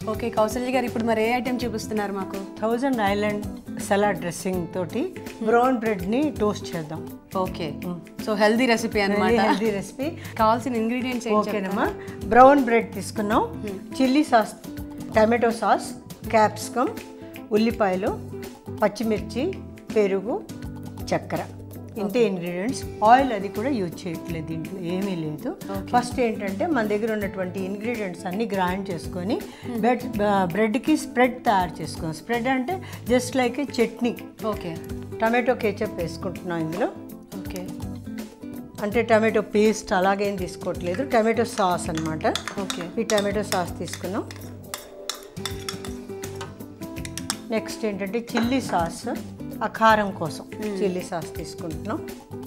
Okay Kausalya గారు ఇప్పుడు మరి ఏ ఐటెం చూపిస్తున్నారు మాకు థౌజండ్ ఐలాండ్ సలాడ్ డ్రెస్సింగ్ తోటి బ్రౌన్ బ్రెడ్ని టోస్ట్ చేద్దాం ఓకే సో హెల్దీ రెసిపీ అన్నమాట హెల్దీ రెసిపీ కావాల్సిన ఇంగ్రీడియంట్స్ ఏంటి ఓకేనమ్మా బ్రౌన్ బ్రెడ్ తీసుకున్నాం chilli sauce tomato sauce capsicum ఉల్లిపాయలు పచ్చిమిర్చి పెరుగు చక్కెర ఇంతే ఇంగ్రీడియంట్స్ ఆయిల్ అది కూడా యూజ్ చేయట్లేదు దీంట్లో ఏమీ లేదు ఫస్ట్ ఏంటంటే మన దగ్గర ఉన్నటువంటి ఇంగ్రీడియంట్స్ అన్ని గ్రైండ్ చేసుకొని బ్రెడ్ బ్రెడ్కి స్ప్రెడ్ తయారు చేసుకోం స్ప్రెడ్ అంటే just like a chutney okay tomato ketchup వేసుకుంటున్నాం ఇందులో ఓకే అంటే టమాటో పేస్ట్ అలాగేం తీసుకోవట్లేదు టమాటో సాస్ అన్నమాట ఓకే ఈ టమాటో సాస్ తీసుకున్నాం నెక్స్ట్ ఏంటంటే చిల్లీ సాస్ ఆ కారం కోసం చిల్లీ సాస్ తీసుకుంటున్నాం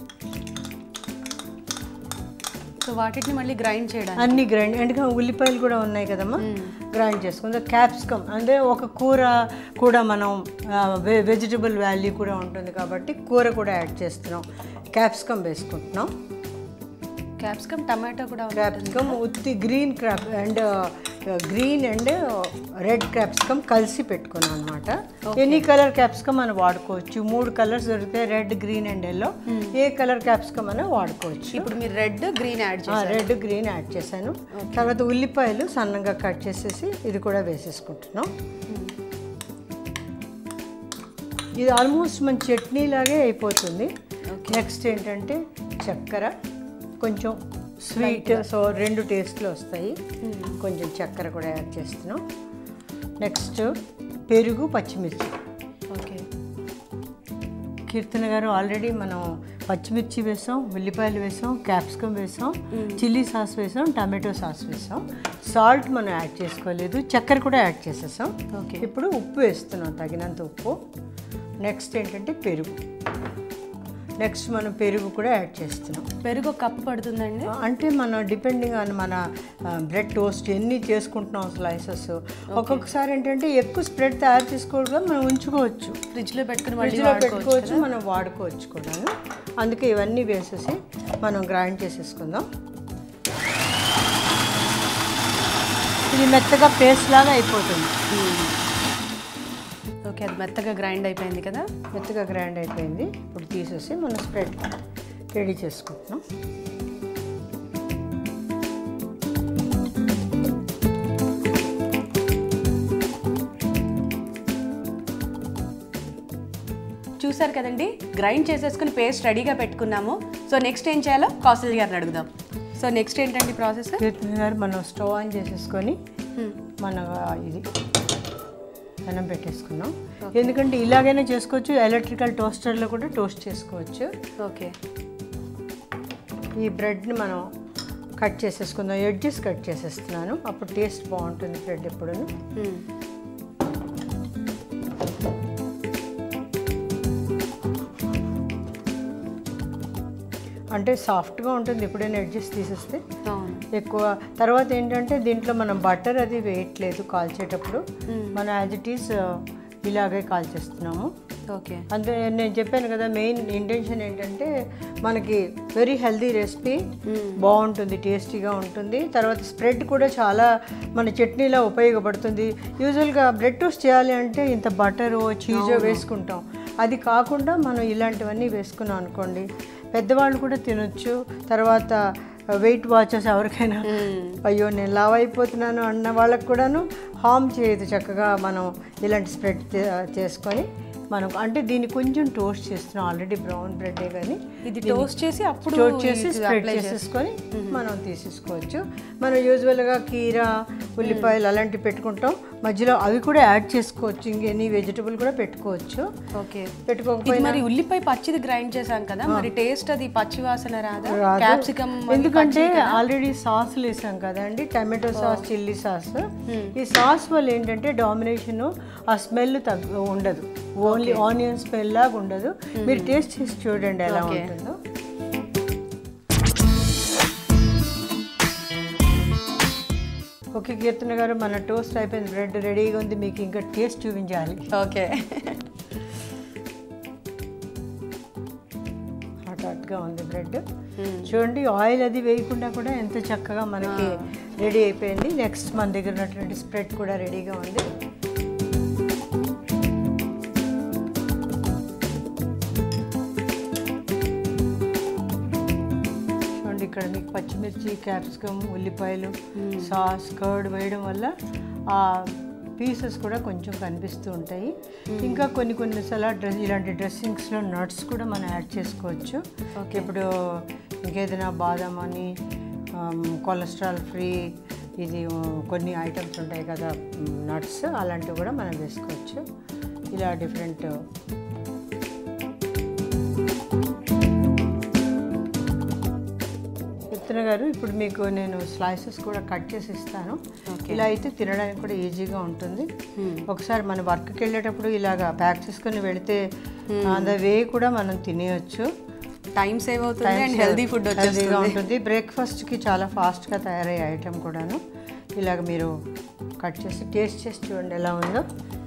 సో వాటిని మళ్ళీ గ్రైండ్ చేయడానికి అన్ని గ్రైండ్ ఎందుకంటే ఉల్లిపాయలు కూడా ఉన్నాయి కదమ్మా గ్రైండ్ చేసుకుందాం క్యాప్సికమ్ అంటే ఒక కూర కూడా మనం వెజిటబుల్ వాల్యూ కూడా ఉంటుంది కాబట్టి కూర కూడా యాడ్ చేస్తున్నాం క్యాప్సికమ్ వేసుకుంటున్నాం క్యాప్సికమ్ టమాటో కూడా ఉంది. క్యాప్సికమ్ ఉత్తి green crop and green and red capsicum కలిసి పెట్టుకున్నాం అనమాట ఎనీ కలర్ క్యాప్సికమ్ మనం వాడుకోవచ్చు మూడు కలర్స్ దొరికితే రెడ్ గ్రీన్ అండ్ ఎల్లో ఏ కలర్ క్యాప్సికమ్ అయినా వాడుకోవచ్చు ఇప్పుడు మీరు రెడ్ గ్రీన్ యాడ్ చేసి రెడ్ గ్రీన్ యాడ్ చేశాను తర్వాత ఉల్లిపాయలు సన్నగా కట్ చేసేసి ఇది కూడా వేసేసుకుంటున్నాం ఇది ఆల్మోస్ట్ మన చట్నీ లాగే అయిపోతుంది నెక్స్ట్ ఏంటంటే చక్కెర కొంచెం స్వీట్ సో రెండు టేస్ట్లు వస్తాయి కొంచెం చక్కెర కూడా యాడ్ చేస్తున్నాం నెక్స్ట్ పెరుగు పచ్చిమిర్చి ఓకే కీర్తన గారు ఆల్రెడీ మనం పచ్చిమిర్చి వేసాం ఉల్లిపాయలు వేసాం క్యాప్సికమ్ వేసాం చిల్లీ సాస్ వేసాం టమాటో సాస్ వేసాం సాల్ట్ మనం యాడ్ చేసుకోలేదు చక్కెర కూడా యాడ్ చేసేసాం ఓకే ఇప్పుడు ఉప్పు వేస్తున్నాం తగినంత ఉప్పు నెక్స్ట్ ఏంటంటే పెరుగు నెక్స్ట్ మనం పెరుగు కూడా యాడ్ చేస్తున్నాం పెరుగు ఒక కప్పు పడుతుందండి అంటే మనం డిపెండింగ్ ఆన్ మన బ్రెడ్ టోస్ట్ ఎన్ని చేసుకుంటున్నాం స్లైసెస్ ఒక్కొక్కసారి ఏంటంటే ఎక్కువ స్ప్రెడ్ తయారు చేసుకోవడం మనం ఉంచుకోవచ్చు ఫ్రిడ్జ్ లో పెట్టుకుని మళ్ళీ ఫ్రిడ్జ్లో వాడుకోవచ్చు పెట్టుకోవచ్చు మనం వాడుకోవచ్చు కూడా అందుకే ఇవన్నీ వేసేసి మనం గ్రైండ్ చేసేసుకుందాం ఇది మెత్తగా పేస్ట్ లాగా అయిపోతుంది ఓకే అది మెత్తగా గ్రైండ్ అయిపోయింది కదా మెత్తగా గ్రైండ్ అయిపోయింది ఇప్పుడు తీసేసి మనం స్ప్రెడ్ రెడీ చేసుకుంటున్నాం చూసారు కదండి గ్రైండ్ చేసేసుకుని పేస్ట్ రెడీగా పెట్టుకున్నాము సో నెక్స్ట్ ఏం చేయాలో కౌశల్య గారిని అడుగుదాం సో నెక్స్ట్ ఏంటండి ప్రాసెస్ కీర్తన గారు మనం స్టవ్ ఆన్ చేసేసుకొని మన ఇది అన్నం పెట్టేసుకున్నాం ఎందుకంటే ఇలాగైనా చేసుకోవచ్చు ఎలక్ట్రికల్ టోస్టర్లో కూడా టోస్ట్ చేసుకోవచ్చు ఓకే ఈ బ్రెడ్ని మనం కట్ చేసేసుకుందాం ఎడ్జెస్ కట్ చేసేస్తున్నాను అప్పుడు టేస్ట్ బాగుంటుంది బ్రెడ్ ఎప్పుడు అంటే సాఫ్ట్గా ఉంటుంది ఎప్పుడైనా ఎడ్జెస్ తీసేస్తే అవును ఎక్కువ తర్వాత ఏంటంటే దీంట్లో మనం బటర్ అది వేయట్లేదు కాల్చేటప్పుడు మనం యాజ్ ఇట్ ఈస్ ఇలాగే కాల్చేస్తున్నాము ఓకే అంతే నేను చెప్పాను కదా మెయిన్ ఇంటెన్షన్ ఏంటంటే మనకి వెరీ హెల్దీ రెసిపీ బాగుంటుంది టేస్టీగా ఉంటుంది తర్వాత స్ప్రెడ్ కూడా చాలా మన చట్నీలో ఉపయోగపడుతుంది యూజువల్గా బ్రెడ్ టోస్ట్ చేయాలి అంటే ఇంత బటరు చీజో వేసుకుంటాం అది కాకుండా మనం ఇలాంటివన్నీ వేసుకున్నాం అనుకోండి పెద్దవాళ్ళు కూడా తినొచ్చు తర్వాత వెయిట్ వాచెస్ ఎవరికైనా అయ్యో నేను లావ్ అయిపోతున్నాను అన్న వాళ్ళకు కూడాను హామ్ చేయదు చక్కగా మనం ఇలాంటి స్ప్రెడ్ చేసుకొని మనం అంటే దీన్ని కొంచెం టోస్ట్ చేస్తున్నాం ఆల్రెడీ బ్రౌన్ బ్రెడ్డే కానీ ఇది టోస్ట్ చేసి అప్పుడు టోస్ట్ చేసి ఇది స్ప్రెడ్ apply చేసేసుకొని మనం తీసేసుకోవచ్చు మనం యూజువల్గా కీరా ఉల్లిపాయలు అలాంటివి పెట్టుకుంటాం మధ్యలో అవి కూడా యాడ్ చేసుకోవచ్చు ఇంకెన్ని వెజిటబుల్ కూడా పెట్టుకోవచ్చు ఓకే ఇది పెట్టుకోకపోయినా మరి ఉల్లిపాయ పచ్చిది గ్రైండ్ చేసాం కదా మరి టేస్ట్ అది పచ్చి వాసన రాదా రాదు. క్యాప్సికమ్ ఎందుకంటే ఆల్రెడీ సాస్లు వేసాం కదండి టమాటో సాస్ చిల్లీ సాస్ ఈ సాస్ వల్ల ఏంటంటే డామినేషన్ ఆ స్మెల్ తగ్గ ఉండదు ఓన్లీ ఆనియన్ స్మెల్ లాగా ఉండదు మీరు టేస్ట్ చేసి చూడండి ఎలా Okay. ఉంటుందో ఓకే కీర్తన గారు మన టోస్ట్ అయిపోయింది బ్రెడ్ రెడీగా ఉంది మీకు ఇంకా టేస్ట్ చూపించాలి ఓకే హాట్ హాట్ సాఫ్ట్గా ఉంది బ్రెడ్ చూడండి ఆయిల్ అది వేయకుండా కూడా ఎంత చక్కగా మనకి రెడీ అయిపోయింది నెక్స్ట్ మన దగ్గర ఉన్నటువంటి స్ప్రెడ్ కూడా రెడీగా ఉంది చూడండి ఇక్కడ మీకు పచ్చిమిర్చి క్యాప్సికమ్ ఉల్లిపాయలు సాస్ కర్డ్ వేయడం వల్ల ఆ పీసెస్ కూడా కొంచెం కనిపిస్తూ ఉంటాయి ఇంకా కొన్ని కొన్ని సలా డ్రెస్ ఇలాంటి డ్రెస్సింగ్స్లో నట్స్ కూడా మనం యాడ్ చేసుకోవచ్చు ఇప్పుడు ఇంకేదైనా బాదం అని కొలెస్ట్రాల్ ఫ్రీ ఇది ఆ, కొన్ని ఐటమ్స్ ఉంటాయి కదా నట్స్ అలాంటివి కూడా మనం వేసుకోవచ్చు ఇలా డిఫరెంట్ కీర్తన గారు ఇప్పుడు మీకు నేను స్లైసెస్ కూడా కట్ చేసి ఇస్తాను ఇలా అయితే తినడానికి కూడా ఈజీగా ఉంటుంది ఒకసారి మన వర్క్కి వెళ్ళేటప్పుడు ఇలాగా ప్యాక్ చేసుకొని వెళితే ద వే కూడా మనం తినేయచ్చు టైం సేవ్ అవుతుంది అండ్ హెల్దీ ఫుడ్ హెల్తీగా వచ్చేస్తుంది ఉంటుంది బ్రేక్ఫాస్ట్కి చాలా ఫాస్ట్గా తయారయ్యే ఐటెం కూడాను ఇలాగ మీరు కట్ చేసి టేస్ట్ చేసి చూడండి ఎలా ఉందో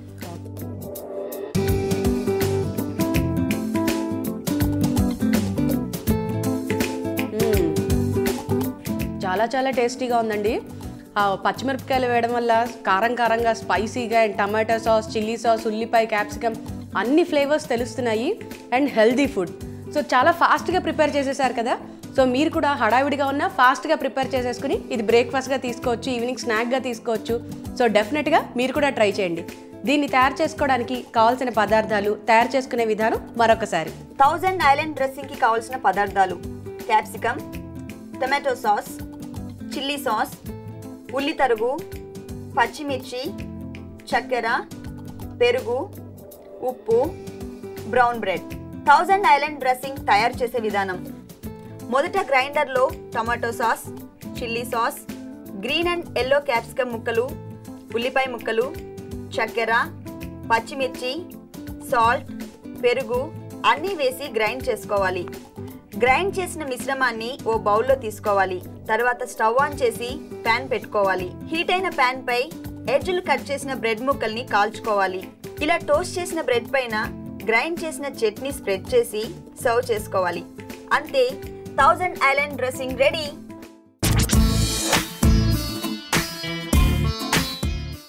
మ్మ్. చాలా చాలా టేస్టీగా ఉందండి ఆ పచ్చిమిరపకాయలు వేయడం వల్ల కారం కారంగా స్పైసీగా and tomato sauce chilli sauce ఉల్లిపాయ క్యాప్సికమ్ అన్ని ఫ్లేవర్స్ తెలుస్తున్నాయి అండ్ హెల్దీ ఫుడ్ సో చాలా ఫాస్ట్గా ప్రిపేర్ చేసేసారు కదా సో మీరు కూడా హడావిడిగా ఉన్న ఫాస్ట్గా ప్రిపేర్ చేసేసుకుని ఇది బ్రేక్ఫాస్ట్గా తీసుకోవచ్చు ఈవినింగ్ స్నాక్గా తీసుకోవచ్చు సో డెఫినెట్గా మీరు కూడా ట్రై చేయండి దీన్ని తయారు చేసుకోవడానికి కావాల్సిన పదార్థాలు తయారు చేసుకునే విధానం మరొకసారి థౌజండ్ ఐలాండ్ డ్రెస్సింగ్కి కావాల్సిన పదార్థాలు capsicum tomato sauce chilli sauce ఉల్లి తరుగు పచ్చిమిర్చి చక్కెర పెరుగు ఉప్పు brown bread thousand island dressing తయారు చేసే విధానం మొదట గ్రైండర్లో tomato sauce chilli sauce green and yellow capsicum ముక్కలు ఉల్లిపాయ ముక్కలు చక్కెర పచ్చిమిర్చి సాల్ట్ పెరుగు అన్నీ వేసి గ్రైండ్ చేసుకోవాలి గ్రైండ్ చేసిన మిశ్రమాన్ని ఓ బౌల్లో తీసుకోవాలి తర్వాత స్టవ్ ఆన్ చేసి ప్యాన్ పెట్టుకోవాలి హీట్ అయిన ప్యాన్ పై ఎడ్జులు కట్ చేసిన బ్రెడ్ ముక్కల్ని కాల్చుకోవాలి ఇలా టోస్ట్ చేసిన బ్రెడ్ పైన గ్రైండ్ చేసిన చట్నీ స్ప్రెడ్ చేసి సర్వ్ చేసుకోవాలి అంతే థౌజండ్ ఐలాండ్ డ్రెస్సింగ్ రెడీ